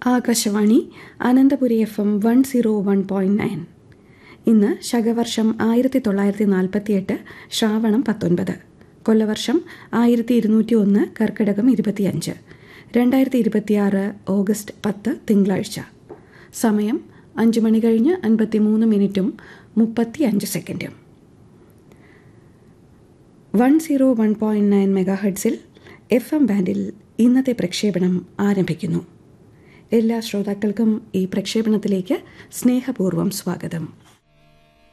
Akashvani Ananthapuri F M one zero one point nine ഇന്ന് ശകവർഷം ആയിരത്തി തൊള്ളായിരത്തി നാൽപ്പത്തിയെട്ട് ശ്രാവണം പത്തൊൻപത് കൊല്ലവർഷം ആയിരത്തി ഇരുന്നൂറ്റി ഒന്ന് കർക്കിടകം ഇരുപത്തിയഞ്ച് രണ്ടായിരത്തി ഇരുപത്തിയാറ് ഓഗസ്റ്റ് പത്ത് തിങ്കളാഴ്ച സമയം അഞ്ച് മണി കഴിഞ്ഞ് അൻപത്തി മൂന്ന് മിനിറ്റും മുപ്പത്തി അഞ്ച് സെക്കൻഡും one zero one point nine mega ഹെഡ്സിൽ എഫ് എം ബാൻഡിൽ ഇന്നത്തെ പ്രക്ഷേപണം ആരംഭിക്കുന്നു എല്ലാ ശ്രോതാക്കൾക്കും ഈ പ്രക്ഷേപണത്തിലേക്ക് സ്നേഹപൂർവ്വം സ്വാഗതം